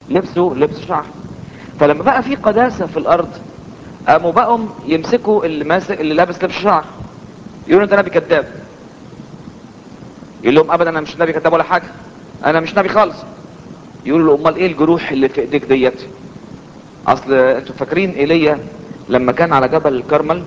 لبسه لبس شعر فلما بقى في قداسة في الارض قاموا بقوا يمسكوا اللي ماسك اللي لابس لبس شعر يقولوا انت نبي كذاب يقول لهم ابدا انا مش نبي كذاب ولا حاجة انا مش نبي خالص يقولوا له امال ايه الجروح اللي في ايديك ديت اصل انتوا فاكرين ايليا لما كان على جبل الكرمل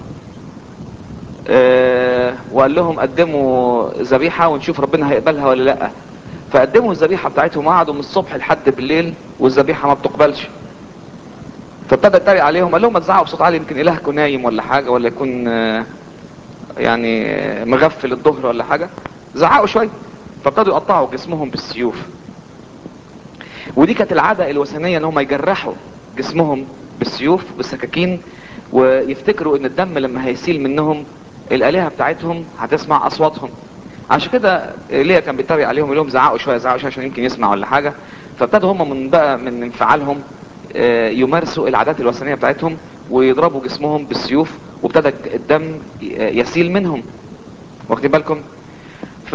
آه وقال لهم قدموا ذبيحة ونشوف ربنا هيقبلها ولا لا فقدموا الذبيحة بتاعتهم وقعدوا من الصبح لحد بالليل والذبيحة ما بتقبلش فابتدى يتريق عليهم قال لهم ما تزعقوا بصوت عالي يمكن الهكم نايم ولا حاجة ولا يكون آه يعني آه مغفل الظهر ولا حاجة زعقوا شوية فابتدوا يقطعوا جسمهم بالسيوف ودي كانت العادة الوثنية ان هم يجرحوا جسمهم بالسيوف بالسكاكين ويفتكروا ان الدم لما هيسيل منهم الالهة بتاعتهم هتسمع اصواتهم عشان كده ليا كان بيتريق عليهم يقول لهم زعقوا شويه زعقوا شويه عشان يمكن يسمع ولا حاجه فابتدوا هم من بقى من انفعالهم يمارسوا العادات الوثنيه بتاعتهم ويضربوا جسمهم بالسيوف وابتدى الدم يسيل منهم واخدين بالكم ف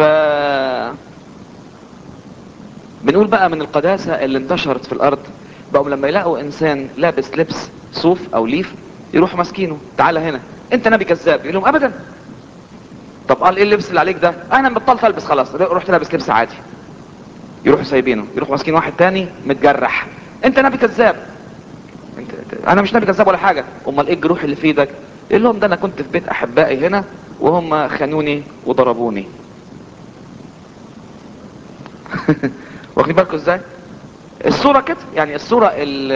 بنقول بقى من القداسة اللي انتشرت في الارض بقوا لما يلاقوا انسان لابس لبس صوف او ليف يروحوا ماسكينه تعالى هنا انت نبي كذاب يقول لهم ابدا طب قال ايه اللبس اللي عليك ده انا بطلت البس خلاص رحت لابس لبس عادي يروحوا سايبينه يروحوا ماسكين واحد تاني متجرح انت نبي كذاب انت انا مش نبي كذاب ولا حاجه امال ايه الجروح اللي في ايدك يقول لهم ده انا كنت في بيت احبائي هنا وهم خانوني وضربوني واخدين بالكم ازاي الصوره كده يعني الصوره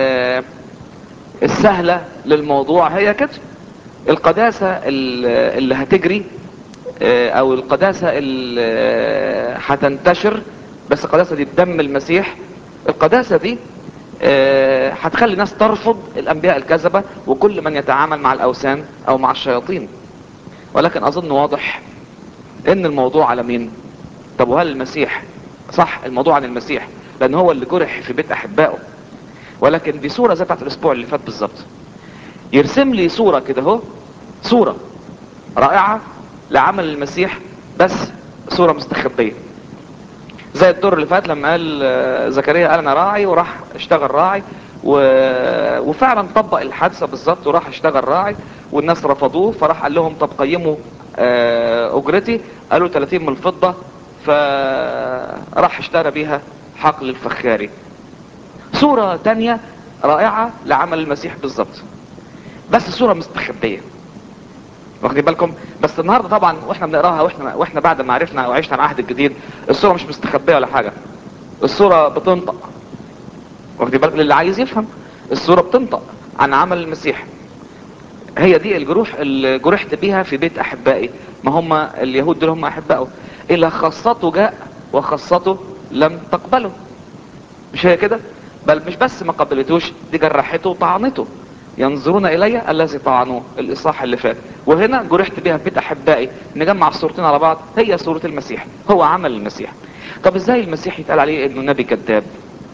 السهله للموضوع هي كده القداسه اللي هتجري او القداسة اللي هتنتشر بس القداسة دي بدم المسيح القداسة دي هتخلي الناس ترفض الانبياء الكذبة وكل من يتعامل مع الاوثان او مع الشياطين ولكن اظن واضح ان الموضوع على مين طب وهل المسيح صح الموضوع عن المسيح لان هو اللي جرح في بيت احبائه ولكن دي صورة زي بتاعت الاسبوع اللي فات بالظبط يرسم لي صورة كده اهو صورة رائعة لعمل المسيح بس صورة مستخبية زي الدور اللي فات لما قال زكريا قال انا راعي وراح اشتغل راعي و... وفعلا طبق الحادثة بالظبط وراح اشتغل راعي والناس رفضوه فراح قال لهم طب قيموا اجرتي قالوا 30 من الفضة فراح اشترى بيها حقل الفخاري صورة تانية رائعة لعمل المسيح بالظبط بس صورة مستخبية واخدين بالكم بس النهارده طبعا واحنا بنقراها واحنا واحنا بعد ما عرفنا وعشنا العهد الجديد الصوره مش مستخبيه ولا حاجه الصوره بتنطق واخدين بالكم اللي عايز يفهم الصوره بتنطق عن عمل المسيح هي دي الجروح اللي جرحت بيها في بيت احبائي ما هم اليهود دول هم احبائه الى خاصته جاء وخاصته لم تقبله مش هي كده بل مش بس ما قبلتوش دي جرحته وطعنته ينظرون الي الذي طعنوه الاصحاح اللي فات وهنا جرحت بها في بيت احبائي نجمع الصورتين على بعض هي صورة المسيح هو عمل المسيح طب ازاي المسيح يتقال عليه انه نبي كذاب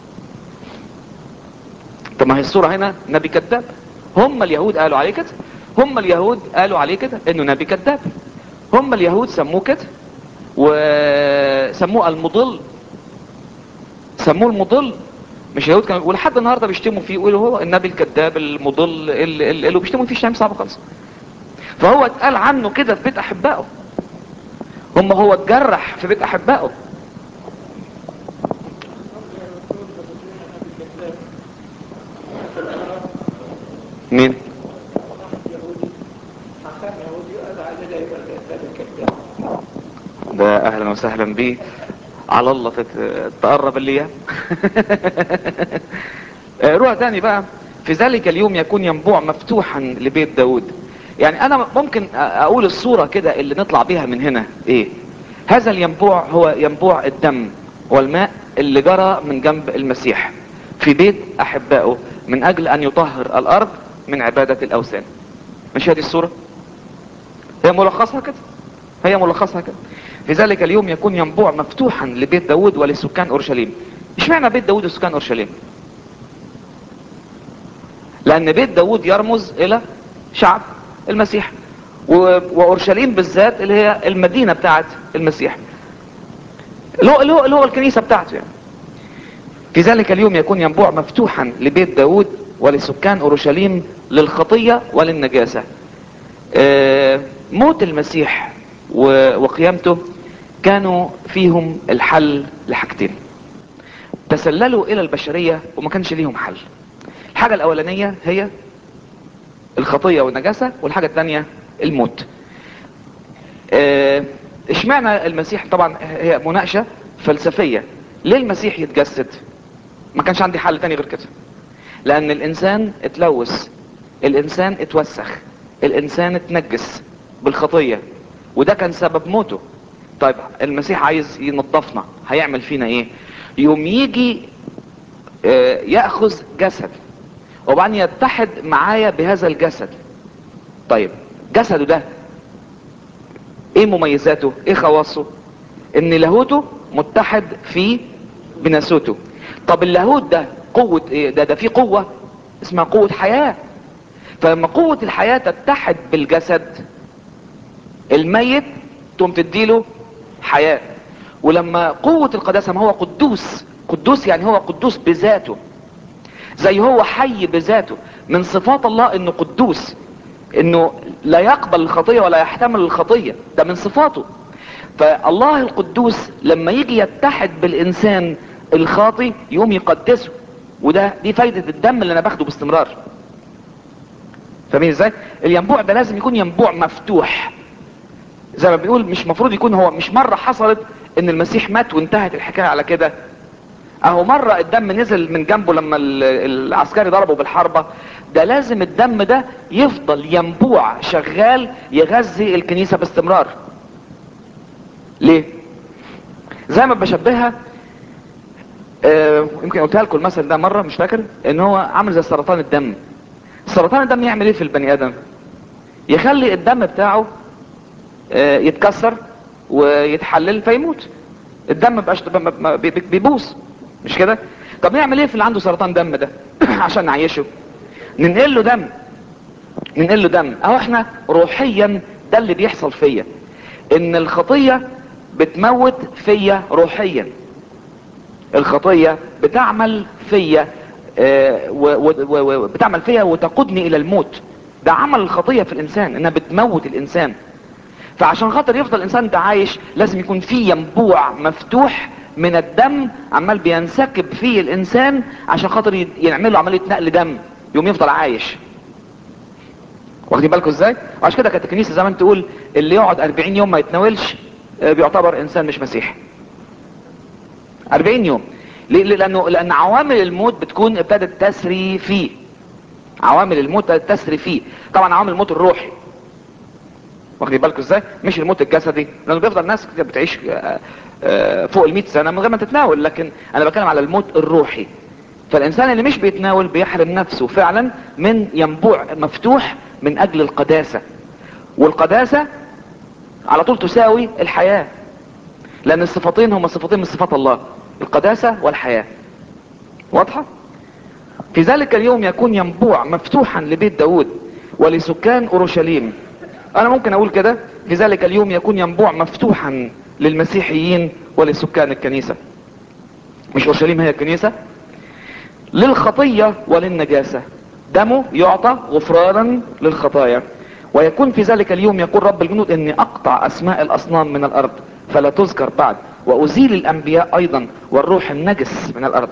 طب ما هي الصورة هنا نبي كذاب هم اليهود قالوا عليه كده هم اليهود قالوا عليه كده انه نبي كذاب هم اليهود سموه كده وسموه المضل سموه المضل مش اليهود كانوا ولحد النهارده بيشتموا فيه يقولوا هو النبي الكذاب المضل اللي, اللي بيشتموا فيه شتايم صعبه خالص فهو اتقال عنه كده في بيت احبائه هم هو اتجرح في بيت احبائه مين ده اهلا وسهلا بيه على الله تت- تقرب الايام روح تاني بقى في ذلك اليوم يكون ينبوع مفتوحا لبيت داود يعني انا ممكن اقول الصورة كده اللي نطلع بيها من هنا ايه هذا الينبوع هو ينبوع الدم والماء اللي جرى من جنب المسيح في بيت احبائه من اجل ان يطهر الارض من عبادة الاوثان مش هذه الصورة هي ملخصها كده هي ملخصها كده في ذلك اليوم يكون ينبوع مفتوحا لبيت داود ولسكان اورشليم اشمعنى بيت داود وسكان اورشليم لان بيت داود يرمز الى شعب المسيح و- واورشليم بالذات اللي هي المدينة بتاعت المسيح اللي هو اللي هو, اللي هو الكنيسة بتاعته يعني في ذلك اليوم يكون ينبوع مفتوحا لبيت داود ولسكان اورشليم للخطية وللنجاسة آه، موت المسيح و- وقيامته كانوا فيهم الحل لحاجتين تسللوا الى البشرية وما كانش ليهم حل الحاجة الاولانية هي الخطية والنجاسة والحاجة الثانية الموت آه، اشمعنى المسيح طبعا هي مناقشة فلسفية ليه المسيح يتجسد ما كانش عندي حل تاني غير كده لان الانسان اتلوث الانسان اتوسخ الانسان اتنجس بالخطية وده كان سبب موته طيب المسيح عايز ينظفنا هيعمل فينا ايه يوم يجي آه، ياخذ جسد وبعدين يتحد معايا بهذا الجسد طيب جسده ده ايه مميزاته ايه خواصه ان لاهوته متحد في بناسوته طب اللاهوت ده قوة ايه ده ده في قوة اسمها قوة حياة فلما قوة الحياة تتحد بالجسد الميت تقوم تديله حياة ولما قوة القداسة ما هو قدوس قدوس يعني هو قدوس بذاته زي هو حي بذاته من صفات الله انه قدوس انه لا يقبل الخطية ولا يحتمل الخطية ده من صفاته فالله القدوس لما يجي يتحد بالانسان الخاطي يقوم يقدسه وده دي فايدة الدم اللي انا باخده باستمرار فاهمين ازاي الينبوع ده لازم يكون ينبوع مفتوح زي ما بنقول مش مفروض يكون هو مش مرة حصلت ان المسيح مات وانتهت الحكاية على كده اهو مرة الدم نزل من جنبه لما ال- العسكري ضربه بالحربة ده لازم الدم ده يفضل ينبوع شغال يغذي الكنيسة باستمرار ليه زي ما بشبهها آه، يمكن قلتها لكم المثل ده مرة مش فاكر ان هو عامل زي سرطان الدم سرطان الدم يعمل ايه في البني ادم يخلي الدم بتاعه آه، يتكسر ويتحلل فيموت الدم مبقاش ما- ما- بي- بي- بيبوظ مش كده طب نعمل ايه في اللي عنده سرطان دم ده عشان نعيشه ننقل له دم ننقل له دم اهو احنا روحيا ده اللي بيحصل فيا ان الخطية بتموت فيا روحيا الخطية بتعمل فيا آه، و- و- و- و- بتعمل فيا وتقودني الى الموت ده عمل الخطية في الانسان انها بتموت الانسان فعشان خاطر يفضل الانسان ده عايش لازم يكون في ينبوع مفتوح من الدم عمال بينسكب فيه الانسان عشان خاطر ي- يعمل له عمليه نقل دم يوم يفضل عايش واخدين بالكم ازاي وعشان كده كانت الكنيسه زمان تقول اللي يقعد 40 يوم ما يتناولش آه، بيعتبر انسان مش مسيحي 40 يوم ليه ليه؟ لانه لان عوامل الموت بتكون ابتدت تسري فيه عوامل الموت ابتدت تسري فيه طبعا عوامل الموت الروحي واخدين بالكم ازاي مش الموت الجسدي لانه بيفضل ناس كتير بتعيش آه، آه، فوق ال 100 سنه من غير ما تتناول لكن انا بتكلم على الموت الروحي فالانسان اللي مش بيتناول بيحرم نفسه فعلا من ينبوع مفتوح من اجل القداسه والقداسه على طول تساوي الحياه لان الصفتين هما صفتين من صفات الله القداسه والحياه واضحه في ذلك اليوم يكون ينبوع مفتوحا لبيت داود ولسكان اورشليم انا ممكن اقول كده في ذلك اليوم يكون ينبوع مفتوحا للمسيحيين ولسكان الكنيسة مش اورشليم هي الكنيسة للخطية وللنجاسة دمه يعطى غفرانا للخطايا ويكون في ذلك اليوم يقول رب الجنود اني اقطع اسماء الاصنام من الارض فلا تذكر بعد وازيل الانبياء ايضا والروح النجس من الارض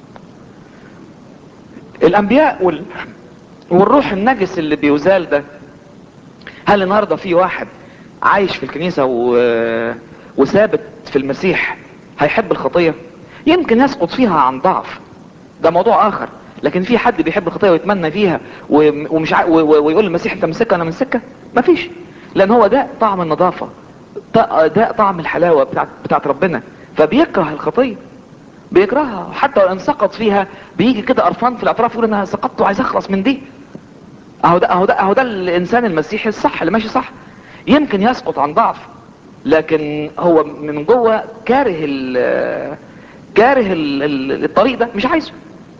الانبياء وال... والروح النجس اللي بيزال ده هل النهارده في واحد عايش في الكنيسة و... وثابت في المسيح هيحب الخطية يمكن يسقط فيها عن ضعف ده موضوع اخر لكن في حد بيحب الخطية ويتمنى فيها و... ومش ع... و... و... ويقول للمسيح انت من سكة انا من سكة مفيش لان هو ده طعم النظافة ط- ده طعم الحلاوة بتاعت, بتاعت ربنا فبيكره الخطية بيكرهها حتى لو ان سقط فيها بيجي كده قرفان في الاطراف يقول انا سقطت وعايز اخلص من دي اهو ده اهو ده اهو ده الانسان المسيحي الصح اللي ماشي صح يمكن يسقط عن ضعف لكن هو من جوه كاره ال كاره ال- ال- الطريق ده مش عايزه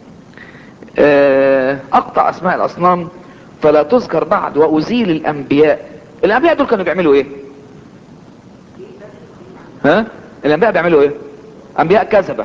آه، اقطع اسماء الاصنام فلا تذكر بعد وازيل الانبياء الانبياء دول كانوا بيعملوا ايه ها الانبياء بيعملوا ايه انبياء كذبة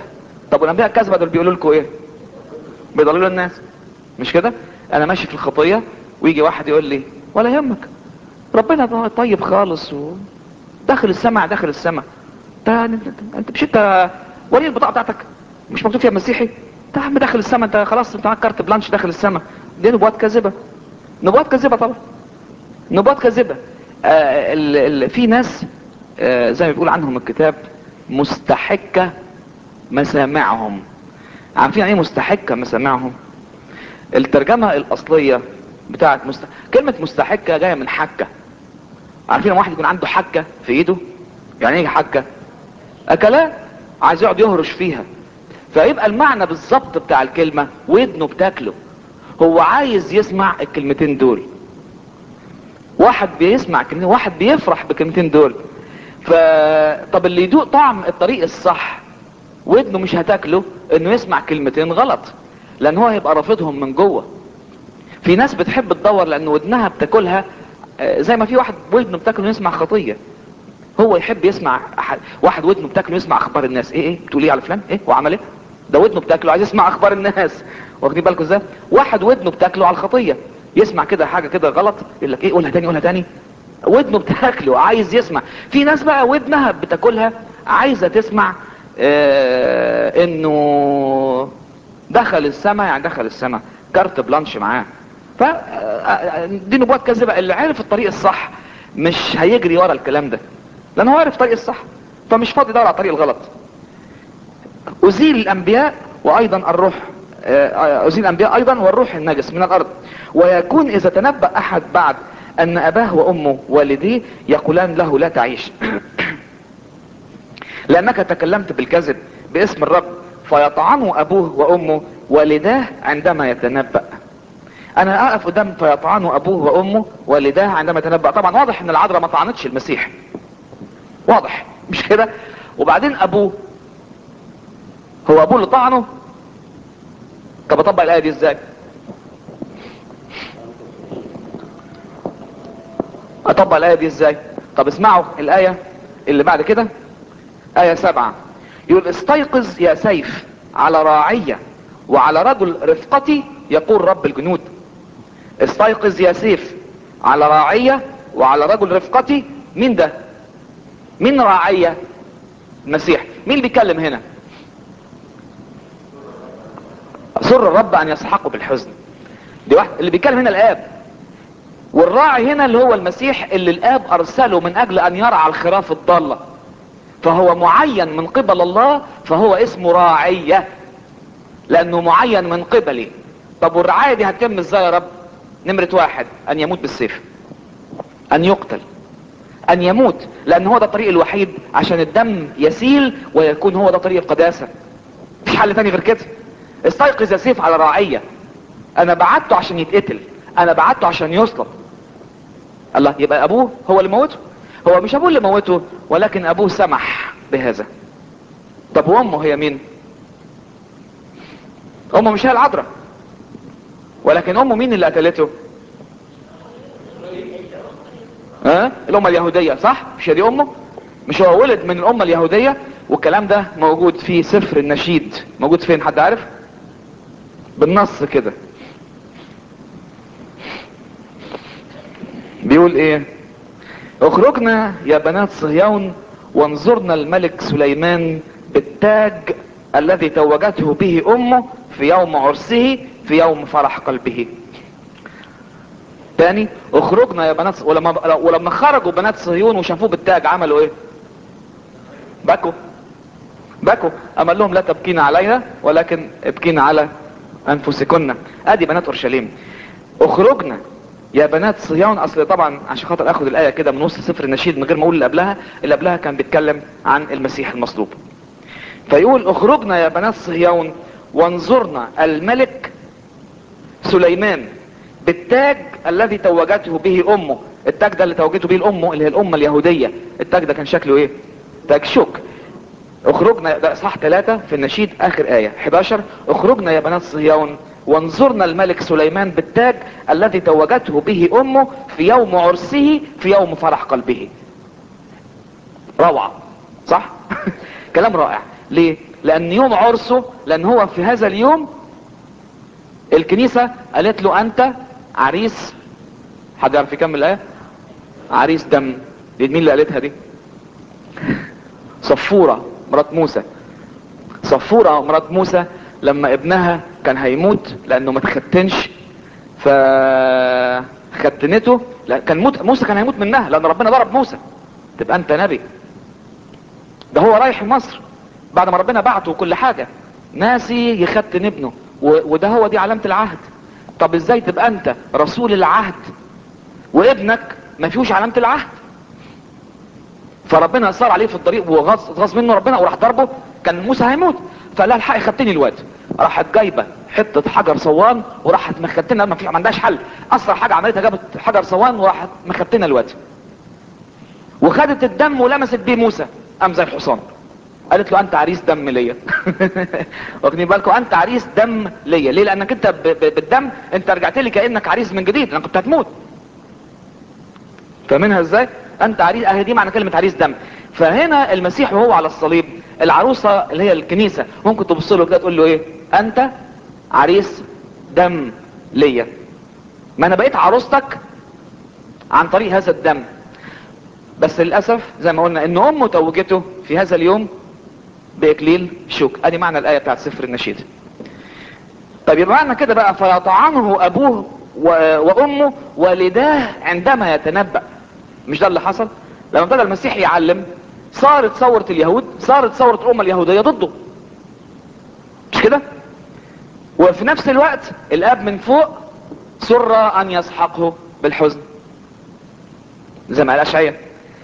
طب والانبياء الكذبه دول بيقولوا لكم ايه بيضللوا الناس مش كده انا ماشي في الخطيه ويجي واحد يقول لي ولا يهمك ربنا طيب خالص و... داخل السماء داخل السماء انت انت مش انت وري البطاقه بتاعتك مش مكتوب فيها مسيحي انت يا عم داخل السماء انت خلاص انت معاك كارت بلانش داخل السماء دي نبوات كاذبه نبوات كاذبه طبعا نبوات كاذبه آه ال... ال... في ناس آه زي ما بيقول عنهم الكتاب مستحكه مسامعهم عارفين يعني ايه مستحكه مسامعهم الترجمه الاصليه بتاعت مست... كلمه مستحكه جايه من حكه عارفين لما واحد يكون عنده حكه في ايده يعني ايه حكه اكلات عايز يقعد يهرش فيها فيبقى المعنى بالظبط بتاع الكلمه ودنه بتاكله هو عايز يسمع الكلمتين دول واحد بيسمع كلمتين واحد بيفرح بالكلمتين دول ف طب اللي يدوق طعم الطريق الصح ودنه مش هتاكله انه يسمع كلمتين غلط لان هو هيبقى رافضهم من جوه في ناس بتحب تدور لان ودنها بتاكلها زي ما في واحد ودنه بتاكله يسمع خطيه هو يحب يسمع أحد واحد ودنه بتاكله يسمع اخبار الناس ايه ايه بتقول ايه على فلان ايه وعمل ايه ده ودنه بتاكله عايز يسمع اخبار الناس واخدين بالكم ازاي واحد ودنه بتاكله على الخطيه يسمع كده حاجه كده غلط يقول لك ايه قولها تاني قولها تاني ودنه بتاكله عايز يسمع في ناس بقى ودنها بتاكلها عايزه تسمع آه انه دخل السماء يعني دخل السماء كارت بلانش معاه ف دي نبوات كذبه اللي عارف الطريق الصح مش هيجري ورا الكلام ده لان هو عارف الطريق الصح فمش فاضي يدور على الطريق الغلط ازيل الانبياء وايضا الروح ازيل الانبياء ايضا والروح النجس من الارض ويكون اذا تنبأ احد بعد ان اباه وامه والديه يقولان له لا تعيش لانك تكلمت بالكذب باسم الرب فيطعنه ابوه وامه والداه عندما يتنبأ انا اقف قدام فيطعنه ابوه وامه والداه عندما يتنبأ طبعا واضح ان العذراء ما طعنتش المسيح واضح مش كده وبعدين ابوه هو ابوه اللي طعنه طب اطبق الايه دي ازاي اطبق الايه دي ازاي طب اسمعوا الايه اللي بعد كده ايه سبعة يقول استيقظ يا سيف على راعية وعلى رجل رفقتي يقول رب الجنود استيقظ يا سيف على راعية وعلى رجل رفقتي مين ده مين راعية المسيح مين اللي بيتكلم هنا سر الرب ان يسحقه بالحزن دي واحد اللي بيتكلم هنا الاب والراعي هنا اللي هو المسيح اللي الاب ارسله من اجل ان يرعى الخراف الضالة فهو معين من قبل الله فهو اسمه راعية لانه معين من قبلي طب والرعاية دي هتتم ازاي يا رب نمرة واحد ان يموت بالسيف ان يقتل ان يموت لان هو ده الطريق الوحيد عشان الدم يسيل ويكون هو ده طريق القداسة مفيش حل تاني غير كده استيقظ يا سيف على راعية انا بعته عشان يتقتل انا بعته عشان يصلب الله يبقى ابوه هو اللي موته هو مش ابوه اللي موته ولكن ابوه سمح بهذا طب وامه هي مين امه مش هي العذراء ولكن امه مين اللي قتلته ها أه؟ الامه اليهوديه صح مش دي امه مش هو ولد من الامه اليهوديه والكلام ده موجود في سفر النشيد موجود فين حد عارف بالنص كده بيقول ايه اخرجنا يا بنات صهيون وانظرنا الملك سليمان بالتاج الذي توجته به امه في يوم عرسه في يوم فرح قلبه تاني اخرجنا يا بنات ولما ولما خرجوا بنات صهيون وشافوه بالتاج عملوا ايه بكوا بكوا اما قال لهم لا تبكين علينا ولكن ابكين على انفسكن ادي بنات اورشليم اخرجنا يا بنات صهيون اصل طبعا عشان خاطر اخد الايه كده من وسط سفر النشيد من غير ما اقول اللي قبلها اللي قبلها كان بيتكلم عن المسيح المصلوب فيقول اخرجنا يا بنات صهيون وانظرنا الملك سليمان بالتاج الذي توجته به امه التاج ده اللي توجته به الامه اللي هي الامه اليهوديه التاج ده كان شكله ايه تاج شوك اخرجنا ده اصحاح ثلاثة في النشيد اخر ايه 11 اخرجنا يا بنات صهيون وانظرنا الملك سليمان بالتاج الذي توجته به امه في يوم عرسه في يوم فرح قلبه روعة صح كلام رائع ليه لان يوم عرسه لان هو في هذا اليوم الكنيسة قالت له انت عريس حد يعرف يكمل الايه عريس دم دي مين اللي قالتها دي صفورة مرات موسى صفورة مرات موسى لما ابنها كان هيموت لانه ما تختنش فختنته لا كان موت موسى كان هيموت منها لان ربنا ضرب موسى تبقى انت نبي ده هو رايح مصر بعد ما ربنا بعته كل حاجة ناسي يختن ابنه و- وده هو دي علامة العهد طب ازاي تبقى انت رسول العهد وابنك ما فيهوش علامة العهد فربنا صار عليه في الطريق وغص غص منه ربنا وراح ضربه كان موسى هيموت فقال لها الحقي خدتني الواد راحت جايبه حته حجر صوان وراحت مختنه ما فيش ما عندهاش حل اسرع حاجه عملتها جابت حجر صوان وراحت مختنه الواد وخدت الدم ولمست بيه موسى قام زي الحصان قالت له انت عريس دم ليا واخدين بالكم انت عريس دم ليا ليه لانك انت ب- ب- بالدم انت رجعت لي كانك عريس من جديد لانك كنت هتموت فاهمينها ازاي انت عريس اهي دي معنى كلمه عريس دم فهنا المسيح وهو على الصليب العروسه اللي هي الكنيسه ممكن تبص له كده تقول له ايه انت عريس دم ليا ما انا بقيت عروستك عن طريق هذا الدم بس للاسف زي ما قلنا ان امه توجته في هذا اليوم باكليل شوك ادي معنى الايه بتاعت سفر النشيد طب يبقى معنى كده بقى فيطعنه ابوه و- وامه والداه عندما يتنبأ مش ده اللي حصل لما ابتدى المسيح يعلم صارت ثورة اليهود صارت ثورة الأمة اليهودية ضده مش كده وفي نفس الوقت الاب من فوق سر ان يسحقه بالحزن زي ما قال اشعياء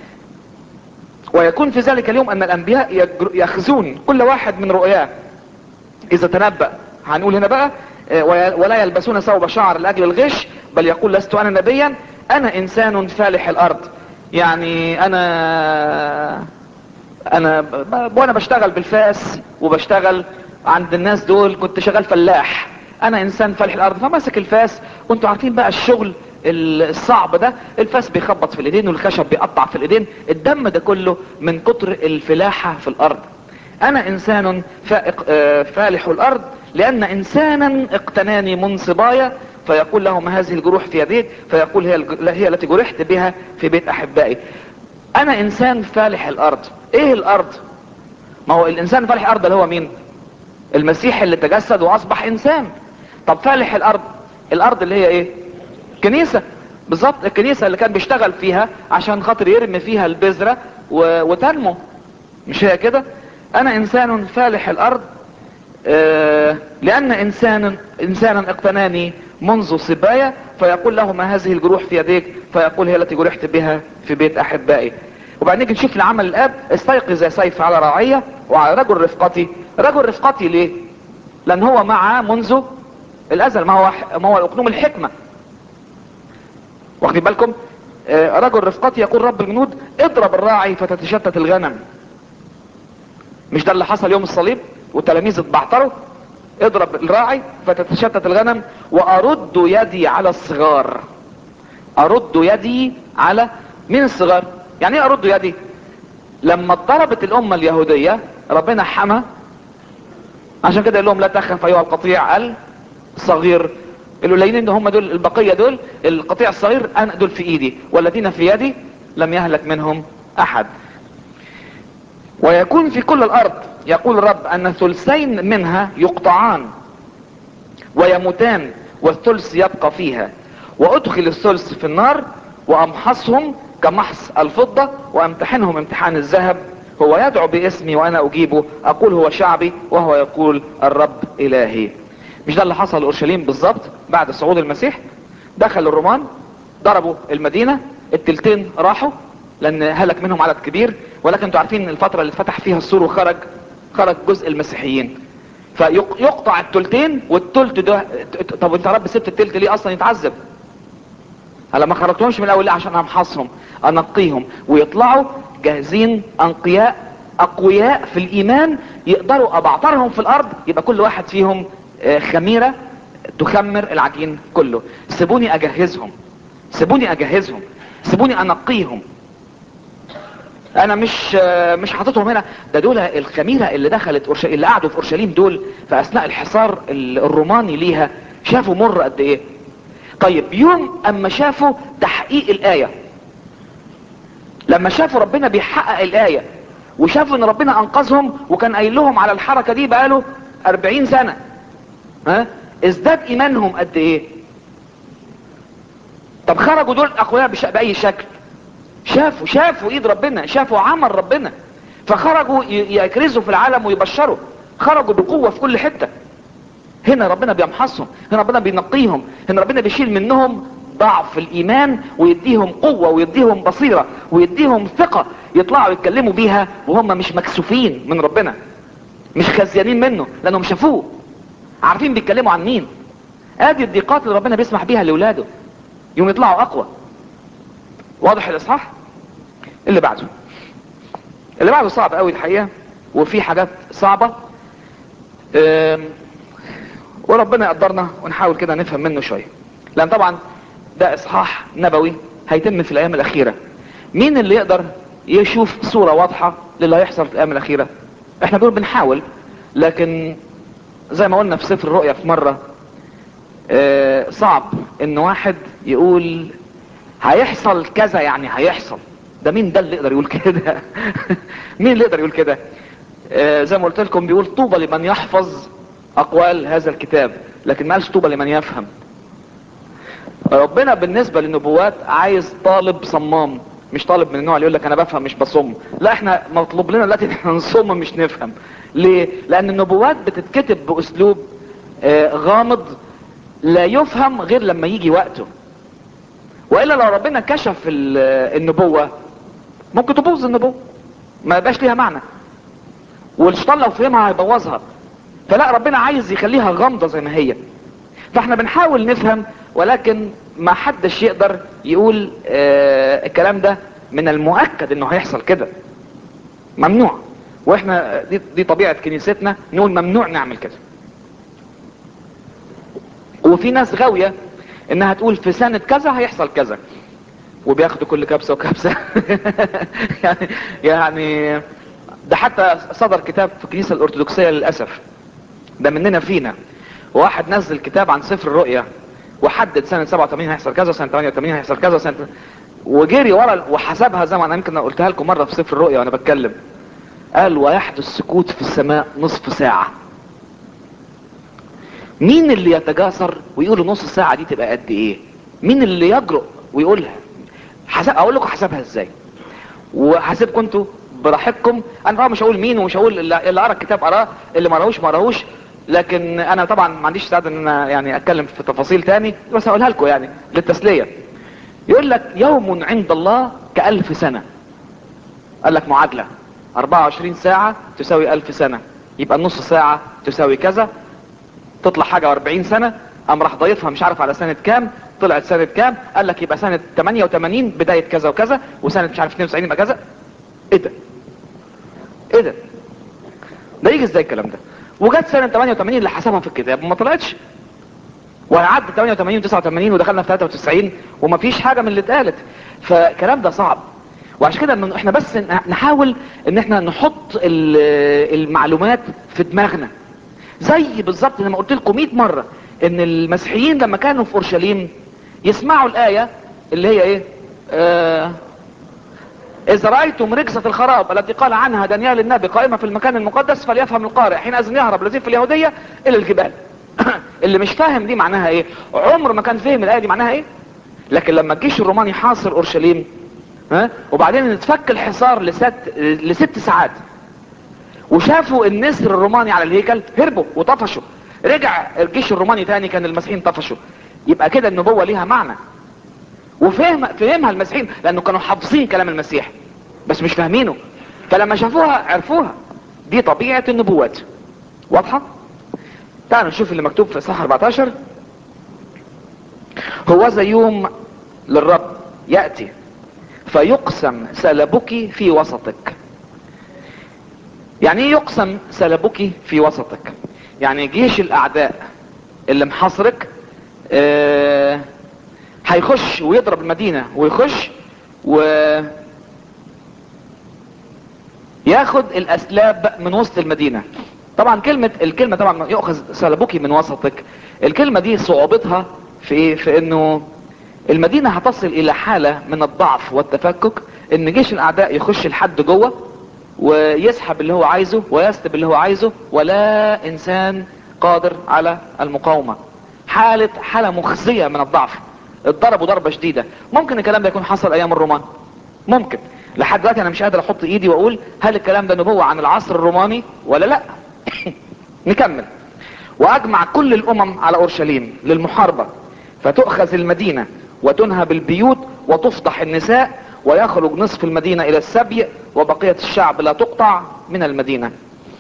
ويكون في ذلك اليوم ان الانبياء يجر- ياخذون كل واحد من رؤياه اذا تنبأ هنقول هنا بقى آه، وي- ولا يلبسون ثوب شعر لاجل الغش بل يقول لست انا نبيا انا انسان فالح الارض يعني انا انا ب- ب- وانا بشتغل بالفاس وبشتغل عند الناس دول كنت شغال فلاح انا انسان فالح الارض فماسك الفاس وانتوا عارفين بقى الشغل ال- الصعب ده الفاس بيخبط في الايدين والخشب بيقطع في الايدين الدم ده كله من كتر الفلاحة في الارض انا انسان فائق آه، فالح الارض لان انسانا اقتناني من صبايا فيقول له ما هذه الجروح في يديك فيقول هي الج- هي التي جرحت بها في بيت احبائي انا انسان فالح الارض ايه الارض ما هو الانسان فالح الارض اللي هو مين المسيح اللي تجسد واصبح انسان طب فالح الارض الارض اللي هي ايه كنيسة بالظبط الكنيسة اللي كان بيشتغل فيها عشان خاطر يرمي فيها البذرة و... وتنمو مش هي كده انا انسان فالح الارض آه، لان انسان انسانا اقتناني منذ صبايا فيقول له ما هذه الجروح في يديك فيقول هي التي جرحت بها في بيت احبائي وبعدين نيجي نشوف لعمل الاب استيقظ يا سيف على راعية وعلى رجل رفقتي رجل رفقتي ليه لان هو معه منذ الازل ما هو ما هو اقنوم الحكمة واخدين بالكم آه، رجل رفقتي يقول رب الجنود اضرب الراعي فتتشتت الغنم مش ده اللي حصل يوم الصليب والتلاميذ اتبعتروا اضرب الراعي فتتشتت الغنم وارد يدي على الصغار ارد يدي على مين الصغار يعني ايه ارد يدي لما اتضربت الامة اليهودية ربنا حمى عشان كده قال لهم لا تخف ايها القطيع الصغير القليلين ده هم دول البقية دول القطيع الصغير انا دول في ايدي والذين في يدي لم يهلك منهم احد ويكون في كل الارض يقول الرب ان ثلثين منها يقطعان ويموتان والثلث يبقى فيها وادخل الثلث في النار وامحصهم كمحص الفضة وامتحنهم امتحان الذهب هو يدعو باسمي وانا اجيبه اقول هو شعبي وهو يقول الرب الهي مش ده اللي حصل لاورشليم بالظبط بعد صعود المسيح دخل الرومان ضربوا المدينة التلتين راحوا لان هلك منهم عدد كبير ولكن انتوا عارفين الفترة اللي فتح فيها السور وخرج خرج جزء المسيحيين فيقطع التلتين والتلت ده طب انت يا رب سبت التلت ليه اصلا يتعذب هلا ما خرجتهمش من الاول ليه عشان امحصهم انقيهم ويطلعوا جاهزين انقياء اقوياء في الايمان يقدروا ابعترهم في الارض يبقى كل واحد فيهم آه، خميرة تخمر العجين كله سيبوني اجهزهم سيبوني اجهزهم سيبوني انقيهم انا مش مش حاططهم هنا ده دول الخميره اللي دخلت أورشليم اللي قعدوا في اورشليم دول في اثناء الحصار الروماني ليها شافوا مر قد ايه طيب يوم اما شافوا تحقيق الايه لما شافوا ربنا بيحقق الايه وشافوا ان ربنا انقذهم وكان قايل لهم على الحركه دي بقاله 40 سنه ها ازداد ايمانهم قد ايه طب خرجوا دول اقوياء بش... باي شكل شافوا شافوا ايد ربنا شافوا عمل ربنا فخرجوا ي- يكرزوا في العالم ويبشروا خرجوا بقوة في كل حتة هنا ربنا بيمحصهم هنا ربنا بينقيهم هنا ربنا بيشيل منهم ضعف الايمان ويديهم قوة ويديهم بصيرة ويديهم ثقة يطلعوا يتكلموا بيها وهم مش مكسوفين من ربنا مش خزيانين منه لانهم شافوه عارفين بيتكلموا عن مين ادي الضيقات اللي ربنا بيسمح بيها لاولاده يوم يطلعوا اقوى واضح الاصحاح اللي بعده اللي بعده صعب قوي الحقيقه وفي حاجات صعبه أم، وربنا يقدرنا ونحاول كده نفهم منه شويه لان طبعا ده اصحاح نبوي هيتم في الايام الاخيره مين اللي يقدر يشوف صوره واضحه للي هيحصل في الايام الاخيره احنا بنقول بنحاول لكن زي ما قلنا في سفر الرؤيا في مره آه، صعب ان واحد يقول هيحصل كذا يعني هيحصل ده مين ده اللي يقدر يقول كده مين اللي يقدر يقول كده آه، زي ما قلت لكم بيقول طوبى لمن يحفظ اقوال هذا الكتاب لكن ما قالش طوبى لمن يفهم ربنا بالنسبة للنبوات عايز طالب صمام مش طالب من النوع اللي يقول لك انا بفهم مش بصم لا احنا مطلوب لنا دلوقتي احنا نصم مش نفهم ليه لان النبوات بتتكتب باسلوب آه، غامض لا يفهم غير لما يجي وقته والا لو ربنا كشف ال- النبوة ممكن تبوظ النبوة ما يبقاش ليها معنى والشيطان لو فهمها هيبوظها فلا ربنا عايز يخليها غامضة زي ما هي فاحنا بنحاول نفهم ولكن ما حدش يقدر يقول آه الكلام ده من المؤكد انه هيحصل كده ممنوع واحنا دي, دي طبيعة كنيستنا نقول ممنوع نعمل كده وفي ناس غاوية انها تقول في سنة كذا هيحصل كذا وبياخدوا كل كبسة وكبسة يعني يعني ده حتى صدر كتاب في الكنيسة الارثوذكسية للأسف ده مننا فينا واحد نزل كتاب عن سفر الرؤيا وحدد سنة 87 هيحصل كذا سنة 88 هيحصل كذا سنة وجري ورا وحسبها زي ما انا يمكن قلتها لكم مرة في سفر الرؤيا وانا بتكلم قال ويحدث سكوت في السماء نصف ساعة مين اللي يتجاسر ويقول نص ساعة دي تبقى قد ايه مين اللي يجرؤ ويقولها حسب اقول لكم حسبها ازاي وحاسبكم انتوا براحتكم انا طبعا مش هقول مين ومش هقول اللي اللي قرا الكتاب قراه اللي ما قراهوش ما قراهوش لكن انا طبعا ما عنديش سعاده ان انا يعني اتكلم في تفاصيل تاني بس هقولها لكم يعني للتسليه يقول لك يوم عند الله كألف سنة قال لك معادلة 24 ساعة تساوي ألف سنة يبقى النص ساعة تساوي كذا تطلع حاجة 40 سنة قام راح ضايفها مش عارف على سنة كام طلعت سنة كام قال لك يبقى سنة 88 بداية كذا وكذا وسنة مش عارف 92 يبقى كذا ايه ده ايه ده ده يجي ازاي الكلام ده وجت سنة 88 اللي حسبها في الكتاب وما طلعتش وعدت 88 و89 ودخلنا في 93 ومفيش حاجة من اللي اتقالت فالكلام ده صعب وعشان كده إن احنا بس نحاول ان احنا نحط ال- المعلومات في دماغنا زي بالظبط زي ما قلت لكم 100 مرة ان المسيحيين لما كانوا في اورشليم يسمعوا الآية اللي هي ايه آه إذا رأيتم ركسة الخراب التي قال عنها دانيال النبي قائمة في المكان المقدس فليفهم القارئ حينئذ يهرب الذين في اليهودية إلى الجبال اللي مش فاهم دي معناها إيه عمر ما كان فهم الآية دي معناها إيه لكن لما الجيش الروماني حاصر أورشليم ها وبعدين اتفك الحصار لست لست ساعات وشافوا النسر الروماني على الهيكل هربوا وطفشوا رجع الجيش الروماني تاني كان المسيحيين طفشوا يبقى كده النبوة ليها معنى وفهم فهمها المسيحيين لانه كانوا حافظين كلام المسيح بس مش فاهمينه فلما شافوها عرفوها دي طبيعة النبوات واضحة تعالوا نشوف اللي مكتوب في اصحاح 14 هو ذا يوم للرب يأتي فيقسم سلبك في وسطك يعني ايه يقسم سلبك في وسطك يعني جيش الاعداء اللي محاصرك آه هيخش ويضرب المدينة ويخش و ياخد الاسلاب من وسط المدينة طبعا كلمة الكلمة طبعا يؤخذ سلبوكي من وسطك الكلمة دي صعوبتها في ايه في انه المدينة هتصل الى حالة من الضعف والتفكك ان جيش الاعداء يخش لحد جوه ويسحب اللي هو عايزه ويسلب اللي هو عايزه ولا انسان قادر على المقاومة حالة حالة مخزية من الضعف اتضربوا ضربة شديدة ممكن الكلام ده يكون حصل ايام الرومان ممكن لحد دلوقتي انا مش قادر احط ايدي واقول هل الكلام ده نبوة عن العصر الروماني ولا لا نكمل واجمع كل الامم على اورشليم للمحاربة فتؤخذ المدينة وتنهب البيوت وتفضح النساء ويخرج نصف المدينة الى السبي وبقية الشعب لا تقطع من المدينة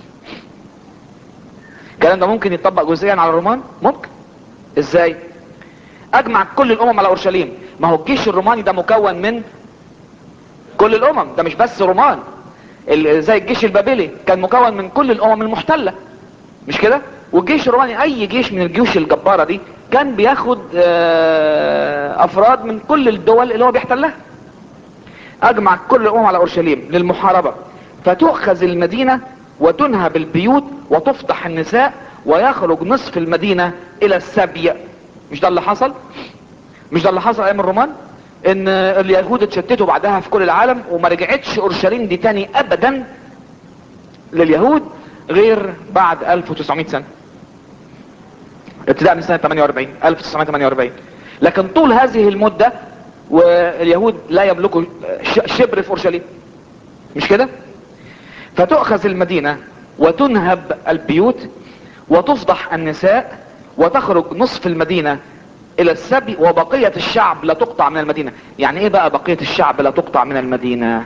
الكلام ده ممكن يطبق جزئيا على الرومان ممكن ازاي اجمع كل الامم على اورشليم ما هو الجيش الروماني ده مكون من كل الامم ده مش بس رومان ال- زي الجيش البابلي كان مكون من كل الامم المحتلة مش كده والجيش الروماني اي جيش من الجيوش الجبارة دي كان بياخد آه، افراد من كل الدول اللي هو بيحتلها اجمع كل الامم على اورشليم للمحاربة فتؤخذ المدينة وتنهب البيوت وتفضح النساء ويخرج نصف المدينة الى السبي مش ده اللي حصل مش ده اللي حصل ايام الرومان ان اليهود اتشتتوا بعدها في كل العالم وما رجعتش اورشليم دي تاني ابدا لليهود غير بعد 1900 سنة ابتداء من سنة 48 1948 لكن طول هذه المدة واليهود لا يملكوا ش- شبر في اورشليم مش كده فتؤخذ المدينة وتنهب البيوت وتفضح النساء وتخرج نصف المدينة الى السبي وبقية الشعب لا تقطع من المدينة يعني ايه بقى بقية الشعب لا تقطع من المدينة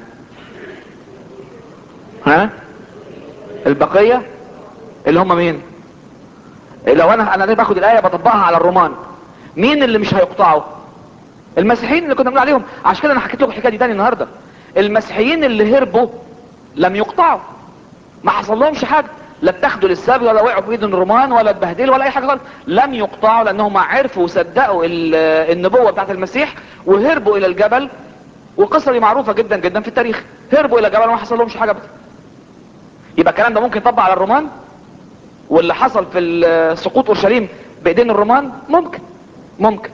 ها البقية اللي هم مين لو انا انا ليه باخد الايه بطبقها على الرومان مين اللي مش هيقطعوا المسيحيين اللي كنا بنقول عليهم عشان كده انا حكيت لكم الحكايه دي تاني النهارده المسيحيين اللي هربوا لم يقطعوا ما حصل لهمش حاجه لا اتاخدوا للسبي ولا وقعوا في ايد الرومان ولا اتبهدلوا ولا اي حاجه خالص لم يقطعوا لانهم عرفوا وصدقوا ال- النبوه بتاعت المسيح وهربوا الى الجبل والقصه دي معروفه جدا جدا في التاريخ هربوا الى الجبل وما حصل لهمش حاجه ابدا يبقى الكلام ده ممكن يطبق على الرومان واللي حصل في ال- سقوط اورشليم بايدين الرومان ممكن ممكن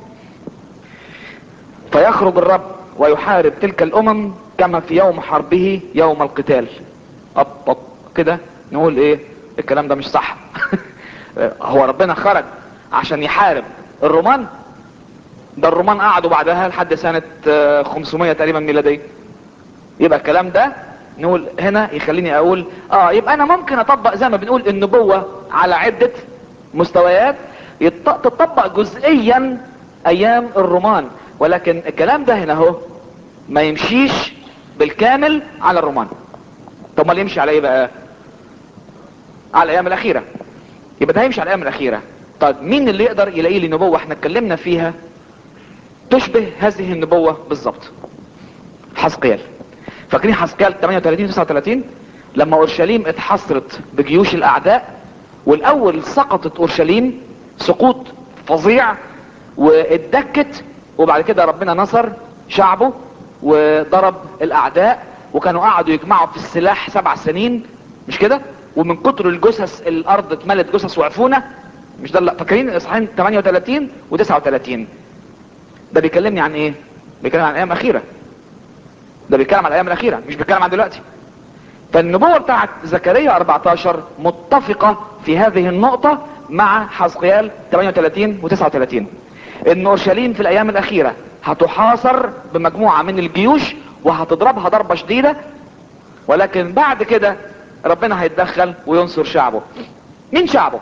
فيخرج الرب ويحارب تلك الامم كما في يوم حربه يوم القتال أب أب كده نقول ايه الكلام ده مش صح هو ربنا خرج عشان يحارب الرومان ده الرومان قعدوا بعدها لحد سنة آه، 500 تقريبا ميلادية يبقى الكلام ده نقول هنا يخليني اقول اه يبقى انا ممكن اطبق زي ما بنقول النبوة على عدة مستويات يط- تطبق جزئيا ايام الرومان ولكن الكلام ده هنا اهو ما يمشيش بالكامل على الرومان طب ما يمشي على ايه بقى على الايام الاخيرة يبقى ده هيمشي على الايام الاخيرة طيب مين اللي يقدر يلاقي لي نبوة احنا اتكلمنا فيها تشبه هذه النبوة بالظبط حسقيال فاكرين حسقيال 38 39 لما اورشليم اتحصرت بجيوش الاعداء والاول سقطت اورشليم سقوط فظيع واتدكت وبعد كده ربنا نصر شعبه وضرب الاعداء وكانوا قعدوا يجمعوا في السلاح سبع سنين مش كده ومن كتر الجثث الارض اتملت جثث وعفونه مش ده اللي فاكرين اصحاحين 38 و39 ده بيكلمني عن ايه بيكلم عن ايام اخيره ده بيتكلم عن الايام الاخيره مش بيتكلم عن دلوقتي فالنبوة بتاعت زكريا 14 متفقة في هذه النقطة مع حزقيال 38 و 39 ان اورشليم في الايام الاخيرة هتحاصر بمجموعة من الجيوش وهتضربها ضربة شديدة ولكن بعد كده ربنا هيتدخل وينصر شعبه مين شعبه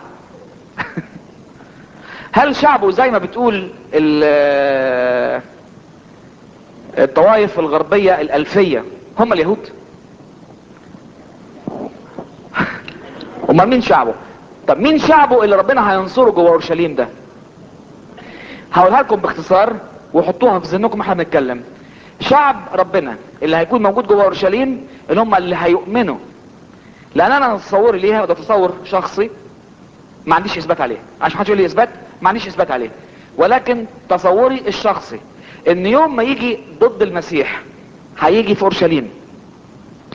هل شعبه زي ما بتقول ال- الطوائف الغربية الالفية هم اليهود امال مين شعبه طب مين شعبه اللي ربنا هينصره جوه اورشليم ده هقولها لكم باختصار وحطوها في ذهنكم احنا بنتكلم شعب ربنا اللي هيكون موجود جوه اورشليم اللي هم اللي هيؤمنوا لان انا تصوري ليها وده تصور شخصي ما عنديش اثبات عليه عشان حد يقول لي اثبات ما عنديش اثبات عليه ولكن تصوري الشخصي ان يوم ما يجي ضد المسيح هيجي في اورشليم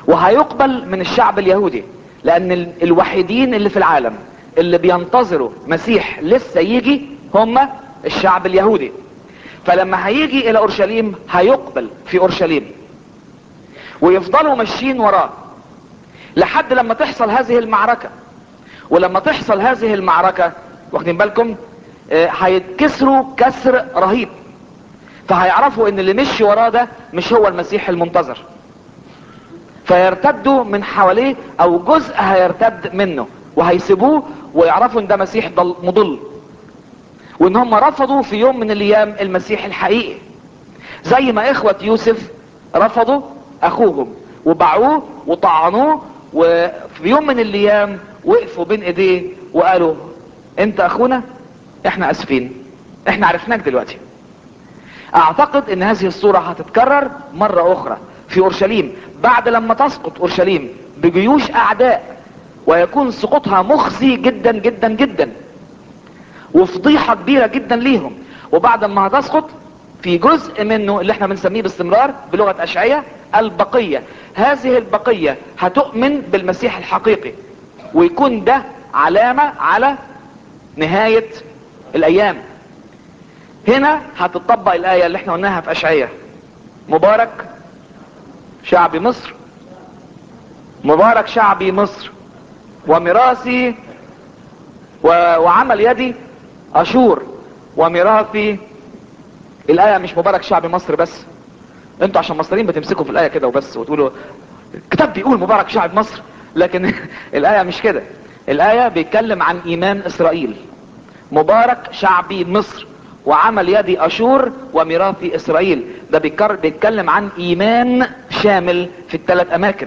وهيقبل من الشعب اليهودي لان ال- الوحيدين اللي في العالم اللي بينتظروا مسيح لسه يجي هم الشعب اليهودي فلما هيجي الى اورشليم هيقبل في اورشليم ويفضلوا ماشيين وراه لحد لما تحصل هذه المعركة ولما تحصل هذه المعركة واخدين بالكم آه، هيتكسروا كسر رهيب فهيعرفوا ان اللي مشي وراه ده مش هو المسيح المنتظر فيرتدوا من حواليه او جزء هيرتد منه وهيسيبوه ويعرفوا ان ده مسيح ضل مضل وان هم رفضوا في يوم من الايام المسيح الحقيقي زي ما اخوة يوسف رفضوا اخوهم وباعوه وطعنوه وفي يوم من الايام وقفوا بين ايديه وقالوا انت اخونا احنا اسفين احنا عرفناك دلوقتي اعتقد ان هذه الصورة هتتكرر مرة اخرى في اورشليم بعد لما تسقط اورشليم بجيوش اعداء ويكون سقوطها مخزي جدا جدا جدا وفضيحة كبيرة جدا ليهم وبعد ما هتسقط في جزء منه اللي احنا بنسميه باستمرار بلغة اشعية البقية هذه البقية هتؤمن بالمسيح الحقيقي ويكون ده علامة على نهاية الايام هنا هتطبق الاية اللي احنا قلناها في اشعية مبارك شعب مصر مبارك شعبي مصر وميراثي و... وعمل يدي اشور وميراثي الايه مش مبارك شعب مصر بس انتوا عشان مصريين بتمسكوا في الايه كده وبس وتقولوا الكتاب بيقول مبارك شعب مصر لكن الايه مش كده الايه بيتكلم عن ايمان اسرائيل مبارك شعبي مصر وعمل يدي اشور وميراثي اسرائيل ده بيكر- بيتكلم عن ايمان شامل في الثلاث اماكن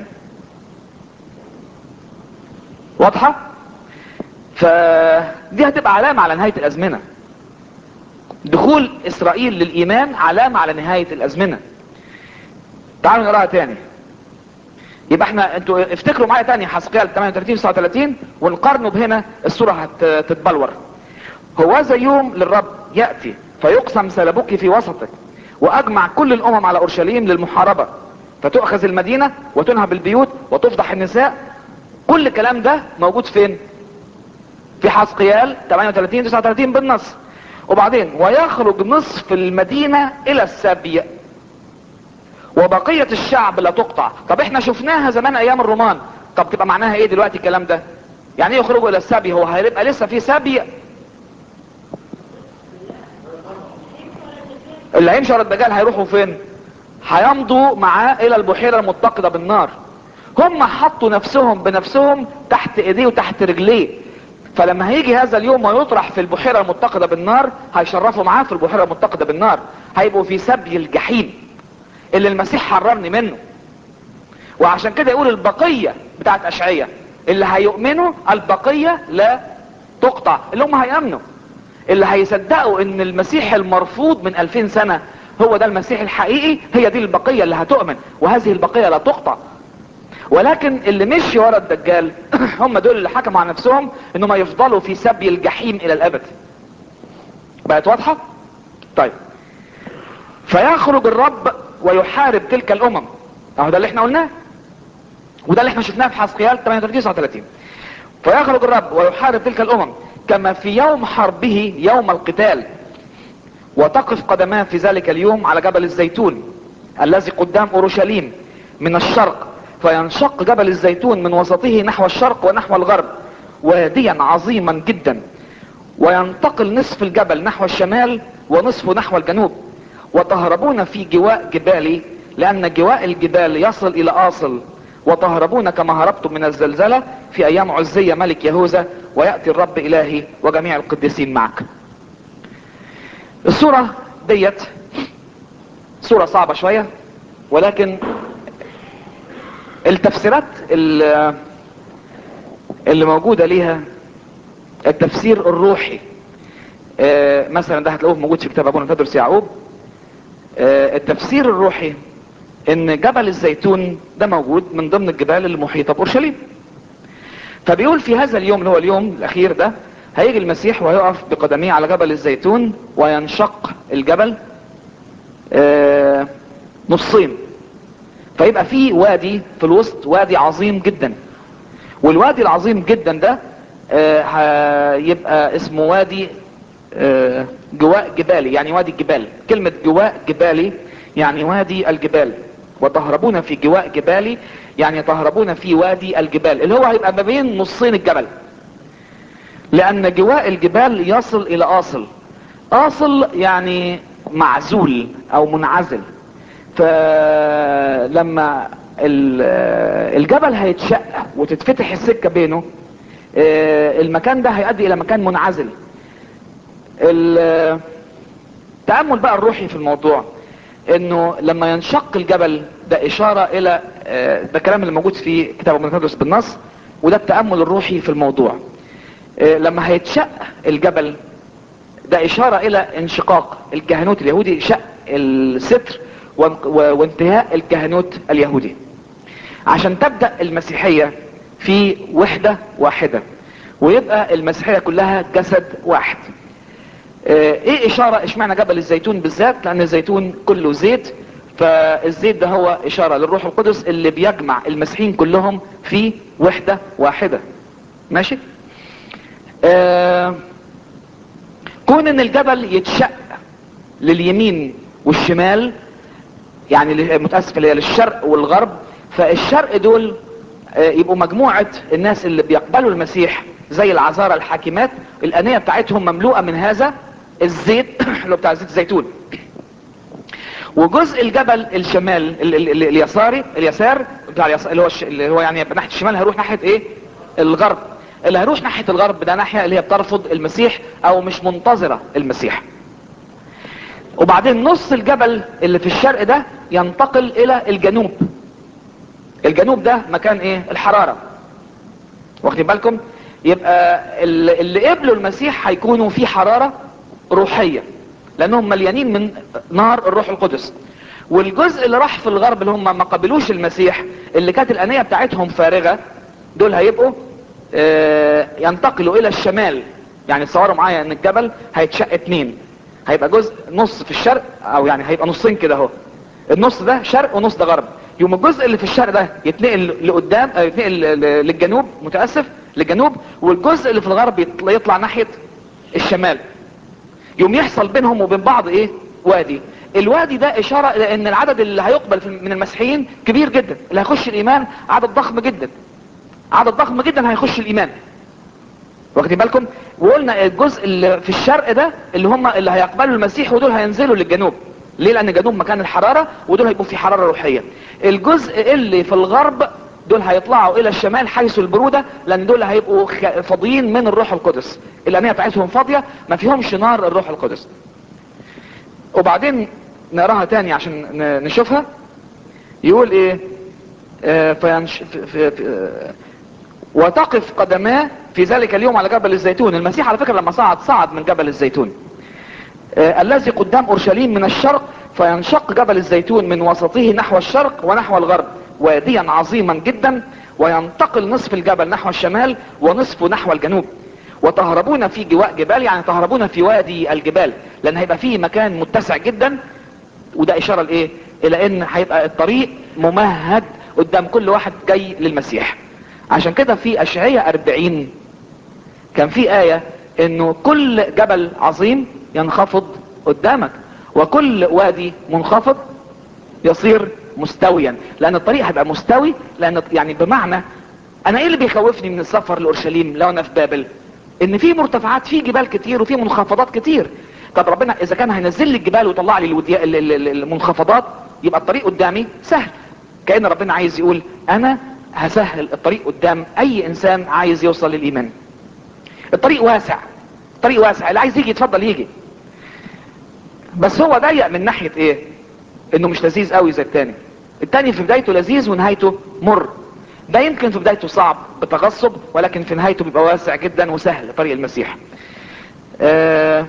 واضحه فدي هتبقى علامة على نهاية الازمنة دخول اسرائيل للايمان علامة على نهاية الازمنة تعالوا نقراها تاني يبقى احنا انتوا افتكروا معايا تاني حسقيال 38 39 ونقارنوا بهنا الصورة هتتبلور هو ذا يوم للرب يأتي فيقسم سلبك في وسطك واجمع كل الامم على اورشليم للمحاربة فتؤخذ المدينة وتنهب البيوت وتفضح النساء كل الكلام ده موجود فين في حسقيال 38 39 بالنص وبعدين ويخرج نصف المدينة الى السبي وبقية الشعب لا تقطع طب احنا شفناها زمان ايام الرومان طب تبقى معناها ايه دلوقتي الكلام ده يعني ايه يخرجوا الى السبي هو هيبقى لسه في سبي اللي هيمشوا ورا الدجال هيروحوا فين هيمضوا معاه الى البحيرة المتقدة بالنار هم حطوا نفسهم بنفسهم تحت ايديه وتحت رجليه فلما هيجي هذا اليوم ويطرح في البحيرة المتقدة بالنار هيشرفوا معاه في البحيرة المتقدة بالنار هيبقوا في سبي الجحيم اللي المسيح حررني منه وعشان كده يقول البقية بتاعت اشعية اللي هيؤمنوا البقية لا تقطع اللي هم هيأمنوا اللي هيصدقوا ان المسيح المرفوض من الفين سنة هو ده المسيح الحقيقي هي دي البقية اللي هتؤمن وهذه البقية لا تقطع ولكن اللي مشي ورا الدجال هم دول اللي حكموا على نفسهم انهم يفضلوا في سبي الجحيم الى الابد بقت واضحة طيب فيخرج الرب ويحارب تلك الامم اهو ده اللي احنا قلناه وده اللي احنا شفناه في حسقيال 38 39 فيخرج الرب ويحارب تلك الامم كما في يوم حربه يوم القتال وتقف قدماه في ذلك اليوم على جبل الزيتون الذي قدام اورشليم من الشرق فينشق جبل الزيتون من وسطه نحو الشرق ونحو الغرب واديا عظيما جدا وينتقل نصف الجبل نحو الشمال ونصفه نحو الجنوب وتهربون في جواء جبالي لان جواء الجبال يصل الى اصل وتهربون كما هربتم من الزلزلة في ايام عزية ملك يهوذا ويأتي الرب الهي وجميع القديسين معك الصورة ديت صورة صعبة شوية ولكن التفسيرات اللي اللي موجودة ليها التفسير الروحي آه، مثلا ده هتلاقوه موجود في كتاب ابونا تدرس يعقوب آه، التفسير الروحي ان جبل الزيتون ده موجود من ضمن الجبال المحيطة بأورشليم فبيقول في هذا اليوم اللي هو اليوم الاخير ده هيجي المسيح ويقف بقدميه على جبل الزيتون وينشق الجبل آه، نصين فيبقى في وادي في الوسط وادي عظيم جدا والوادي العظيم جدا ده آه، هيبقى اسمه وادي آه، جواء جبالي يعني وادي الجبال كلمة جواء جبالي يعني وادي الجبال وتهربون في جواء جبالي يعني تهربون في وادي الجبال اللي هو هيبقى ما بين نصين الجبل لان جواء الجبال يصل الى اصل اصل يعني معزول او منعزل فلما ال- الجبل هيتشق وتتفتح السكة بينه آه، المكان ده هيؤدي الى مكان منعزل التأمل بقى الروحي في الموضوع انه لما ينشق الجبل ده اشارة الى آه، ده الكلام اللي موجود في كتاب ابن تدرس بالنص وده التأمل الروحي في الموضوع آه، لما هيتشق الجبل ده اشارة الى انشقاق الكهنوت اليهودي شق الستر وان- و- وانتهاء الكهنوت اليهودي عشان تبدأ المسيحية في وحدة واحدة ويبقى المسيحية كلها جسد واحد آه، ايه اشارة اشمعنى جبل الزيتون بالذات لان الزيتون كله زيت فالزيت ده هو اشارة للروح القدس اللي بيجمع المسيحيين كلهم في وحدة واحدة ماشي آه كون ان الجبل يتشق لليمين والشمال يعني ل- متأسف اللي هي للشرق والغرب فالشرق دول آه، يبقوا مجموعة الناس اللي بيقبلوا المسيح زي العذارى الحاكمات الأنية بتاعتهم مملوءة من هذا الزيت اللي هو بتاع زيت الزيتون وجزء الجبل الشمال ال- ال- ال- اليساري اليسار بتاع اليسار اللي هو الش- اللي هو يعني ناحية الشمال هيروح ناحية ايه الغرب اللي هيروح ناحية الغرب ده ناحية اللي هي بترفض المسيح او مش منتظرة المسيح وبعدين نص الجبل اللي في الشرق ده ينتقل الى الجنوب الجنوب ده مكان ايه الحرارة واخدين بالكم يبقى ال- اللي قبلوا المسيح هيكونوا في حرارة روحية لانهم مليانين من نار الروح القدس والجزء اللي راح في الغرب اللي هم ما قبلوش المسيح اللي كانت الانية بتاعتهم فارغة دول هيبقوا آه، ينتقلوا الى الشمال يعني تصوروا معايا ان الجبل هيتشق اتنين هيبقى جزء نص في الشرق او يعني هيبقى نصين كده اهو النص ده شرق ونص ده غرب يوم الجزء اللي في الشرق ده يتنقل لقدام آه، يتنقل ل- للجنوب متاسف للجنوب والجزء اللي في الغرب يطلع, يطلع ناحيه الشمال يوم يحصل بينهم وبين بعض ايه وادي الوادي ده اشاره الى ان العدد اللي هيقبل في- من المسيحيين كبير جدا اللي هيخش الايمان عدد ضخم جدا عدد ضخم جدا هيخش الايمان واخدين بالكم وقلنا الجزء اللي في الشرق ده اللي هم اللي هيقبلوا المسيح ودول هينزلوا للجنوب ليه لان الجنوب مكان الحرارة ودول هيبقوا في حرارة روحية الجزء اللي في الغرب دول هيطلعوا الى الشمال حيث البرودة لان دول هيبقوا خ- فاضيين من الروح القدس الانية بتاعتهم فاضية ما فيهمش نار الروح القدس وبعدين نقراها تاني عشان ن- نشوفها يقول ايه آه فينش... في... في... في... آه، وتقف قدماه في ذلك اليوم على جبل الزيتون المسيح على فكرة لما صعد صعد من جبل الزيتون آه الذي قدام اورشليم من الشرق فينشق جبل الزيتون من وسطه نحو الشرق ونحو الغرب واديا عظيما جدا وينتقل نصف الجبل نحو الشمال ونصفه نحو الجنوب وتهربون في جواء جبال يعني تهربون في وادي الجبال لان هيبقى فيه مكان متسع جدا وده اشارة لايه الى ان هيبقى الطريق ممهد قدام كل واحد جاي للمسيح عشان كده في اشعية 40 كان في آية انه كل جبل عظيم ينخفض قدامك وكل وادي منخفض يصير مستويا لان الطريق هيبقى مستوي لان يعني بمعنى انا ايه اللي بيخوفني من السفر لاورشليم لو انا في بابل ان في مرتفعات في جبال كتير وفي منخفضات كتير طب ربنا اذا كان هينزل لي الجبال ويطلع لي الوديا- ال- ال- ال- المنخفضات يبقى الطريق قدامي سهل كأن ربنا عايز يقول انا هسهل الطريق قدام اي انسان عايز يوصل للايمان الطريق واسع الطريق واسع اللي عايز يجي يتفضل يجي بس هو ضيق من ناحية ايه انه مش لذيذ قوي زي التاني التاني في بدايته لذيذ ونهايته مر ده يمكن في بدايته صعب بتغصب ولكن في نهايته بيبقى واسع جدا وسهل طريق المسيح آه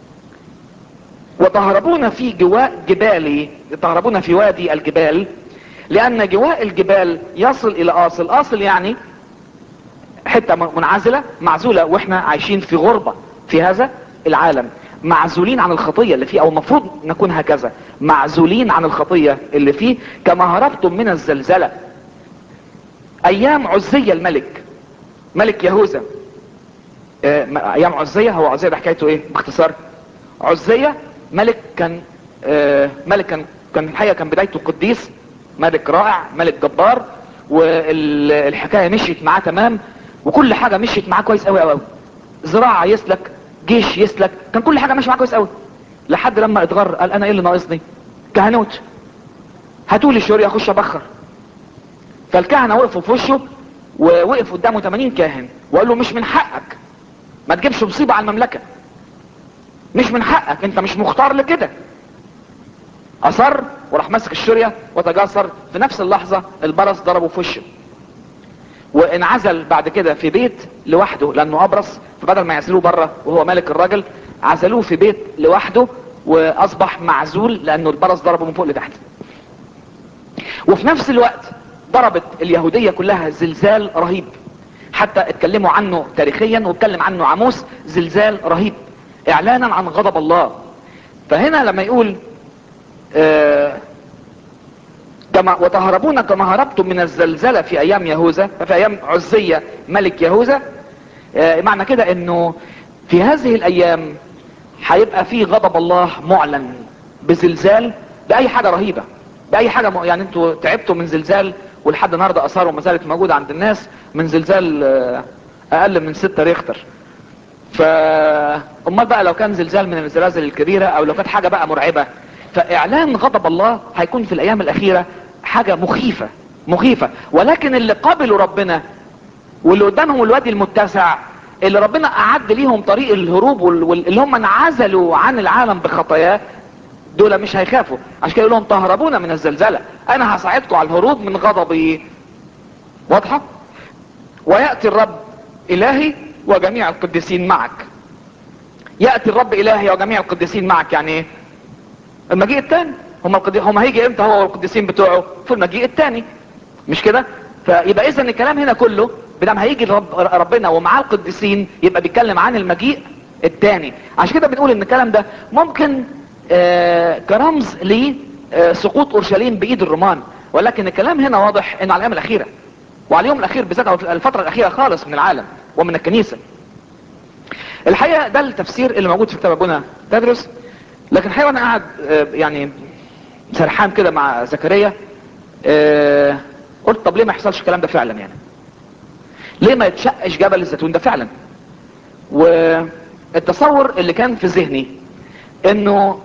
وتهربون في جواء جبالي تهربون في وادي الجبال لان جواء الجبال يصل الى اصل اصل يعني حتة منعزلة معزولة واحنا عايشين في غربة في هذا العالم معزولين عن الخطية اللي فيه او المفروض نكون هكذا معزولين عن الخطية اللي فيه كما هربتم من الزلزلة ايام عزية الملك ملك يهوذا آه، ايام عزية هو عزية ده حكايته ايه باختصار عزية ملك كان آه، ملك كان كان الحقيقة كان بدايته قديس ملك رائع ملك جبار والحكاية مشيت معاه تمام وكل حاجة مشيت معاه كويس قوي قوي قوي زراعة يسلك جيش يسلك كان كل حاجة ماشية معاه كويس قوي لحد لما اتغر قال انا ايه اللي ناقصني كهنوت هاتولي الشوري اخش ابخر فالكهنة وقفوا في وشه ووقف قدامه 80 كاهن وقال له مش من حقك ما تجيبش مصيبة على المملكة مش من حقك انت مش مختار لكده اصر وراح ماسك الشرية وتجاسر في نفس اللحظة البرص ضربه في وشه وانعزل بعد كده في بيت لوحده لانه ابرص فبدل ما يعزلوه بره وهو مالك الراجل عزلوه في بيت لوحده واصبح معزول لانه البرص ضربه من فوق لتحت وفي نفس الوقت ضربت اليهودية كلها زلزال رهيب حتى اتكلموا عنه تاريخيا واتكلم عنه عموس زلزال رهيب اعلانا عن غضب الله فهنا لما يقول آه كما وتهربون كما هربتم من الزلزلة في ايام يهوذا في ايام عزية ملك يهوذا آه معنى كده انه في هذه الايام هيبقى في غضب الله معلن بزلزال باي حاجة رهيبة باي حاجة م... يعني انتوا تعبتوا من زلزال ولحد النهاردة اثاره ما زالت موجودة عند الناس من زلزال آه اقل من ستة ريختر فامال بقى لو كان زلزال من الزلازل الكبيرة او لو كانت حاجة بقى مرعبة فاعلان غضب الله هيكون في الايام الاخيرة حاجة مخيفة مخيفة ولكن اللي قابلوا ربنا واللي قدامهم الوادي المتسع اللي ربنا اعد ليهم طريق الهروب واللي هم انعزلوا عن العالم بخطاياه دول مش هيخافوا عشان كده يقول لهم تهربون من الزلزلة انا هساعدكم على الهروب من غضبي واضحة ويأتي الرب الهي وجميع القديسين معك يأتي الرب الهي وجميع القديسين معك يعني ايه المجيء الثاني هم القدي... هم هيجي امتى هو والقديسين بتوعه في المجيء الثاني مش كده فيبقى اذا الكلام هنا كله بدم هيجي رب... ربنا ومعاه القديسين يبقى بيتكلم عن المجيء الثاني عشان كده بنقول ان الكلام ده ممكن آه كرمز لسقوط آه اورشليم بايد الرومان ولكن الكلام هنا واضح انه على الايام الاخيره وعلى اليوم الاخير بالذات الفتره الاخيره خالص من العالم ومن الكنيسه الحقيقه ده التفسير اللي موجود في كتاب ابونا تدرس لكن الحقيقه وانا قاعد آه يعني سرحان كده مع زكريا آه قلت طب ليه ما يحصلش الكلام ده فعلا يعني ليه ما يتشقش جبل الزيتون ده فعلا والتصور اللي كان في ذهني انه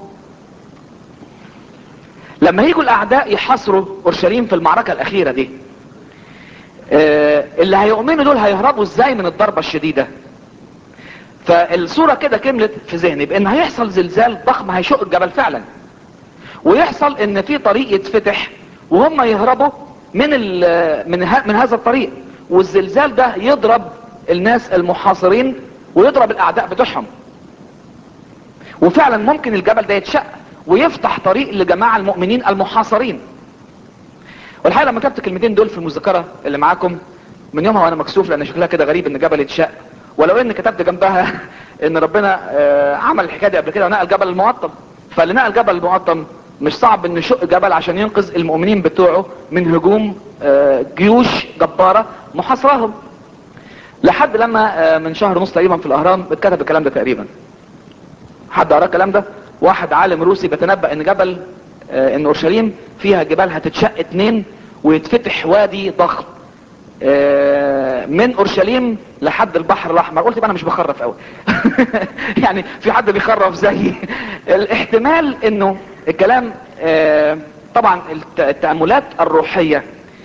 لما يجوا الاعداء يحاصروا اورشليم في المعركة الاخيرة دي آه اللي هيؤمنوا دول هيهربوا ازاي من الضربة الشديدة فالصورة كده كملت في ذهني بان هيحصل زلزال ضخم هيشق الجبل فعلا ويحصل ان في طريق يتفتح وهم يهربوا من من, من هذا الطريق والزلزال ده يضرب الناس المحاصرين ويضرب الاعداء بتوعهم وفعلا ممكن الجبل ده يتشق ويفتح طريق لجماعة المؤمنين المحاصرين والحقيقة لما كتبت الكلمتين دول في المذكرة اللي معاكم من يومها وانا مكسوف لان شكلها كده غريب ان جبل يتشق ولو ان كتبت جنبها ان ربنا عمل الحكاية دي قبل كده ونقل جبل المقطم فاللي نقل جبل المقطم مش صعب انه يشق جبل عشان ينقذ المؤمنين بتوعه من هجوم جيوش جبارة محاصرهم لحد لما من شهر ونص تقريبا في الاهرام اتكتب الكلام ده تقريبا حد قرا الكلام ده واحد عالم روسي بيتنبأ ان جبل ان اورشليم فيها جبال هتتشق اتنين ويتفتح وادي ضخم من اورشليم لحد البحر الاحمر قلت انا مش بخرف قوي يعني في حد بيخرف زيي الاحتمال انه الكلام طبعا التأملات الروحية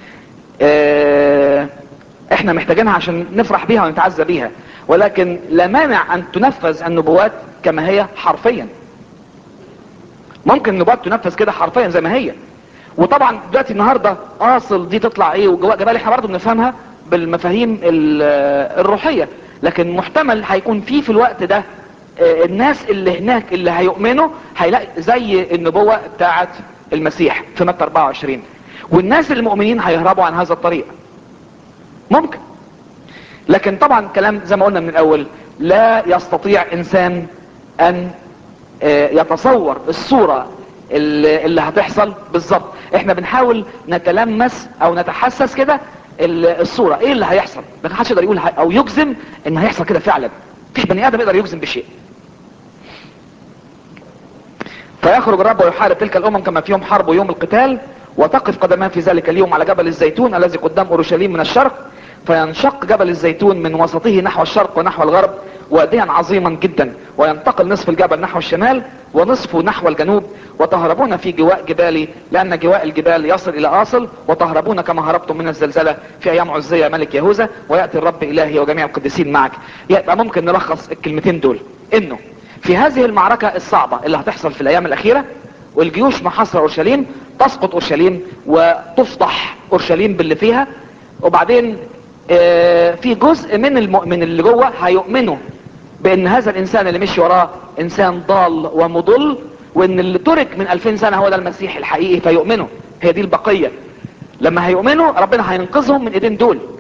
احنا محتاجينها عشان نفرح بيها ونتعزى بيها ولكن لا مانع ان تنفذ النبوات كما هي حرفيا ممكن النبوات تنفذ كده حرفيا زي ما هي وطبعا دلوقتي النهارده اصل دي تطلع ايه وجواء جبال احنا برضه بنفهمها بالمفاهيم الروحيه لكن محتمل هيكون في في الوقت ده الناس اللي هناك اللي هيؤمنوا هيلاقي زي النبوه بتاعه المسيح في متى 24 والناس المؤمنين هيهربوا عن هذا الطريق ممكن لكن طبعا كلام زي ما قلنا من الاول لا يستطيع انسان ان آه، يتصور الصورة اللي اللي هتحصل بالظبط احنا بنحاول نتلمس او نتحسس كده ال- الصورة ايه اللي هيحصل ما حدش يقدر يقول ه- او يجزم ان هيحصل كده فعلا مفيش بني ادم يقدر يجزم بشيء فيخرج الرب ويحارب تلك الامم كما فيهم حرب يوم القتال وتقف قدمان في ذلك اليوم على جبل الزيتون الذي قدام اورشليم من الشرق فينشق جبل الزيتون من وسطه نحو الشرق ونحو الغرب واديا عظيما جدا وينتقل نصف الجبل نحو الشمال ونصفه نحو الجنوب وتهربون في جواء جبالي لان جواء الجبال يصل الى اصل وتهربون كما هربتم من الزلزلة في ايام عزية ملك يهوذا وياتي الرب الهي وجميع القديسين معك يبقى ممكن نلخص الكلمتين دول انه في هذه المعركة الصعبة اللي هتحصل في الايام الاخيرة والجيوش محاصرة اورشليم تسقط اورشليم وتفضح اورشليم باللي فيها وبعدين آه، في جزء من المؤمن اللي جوه هيؤمنوا بان هذا الانسان اللي مشي وراه انسان ضال ومضل وان اللي ترك من 2000 سنة هو ده المسيح الحقيقي فيؤمنوا هي دي البقية لما هيؤمنوا ربنا هينقذهم من ايدين دول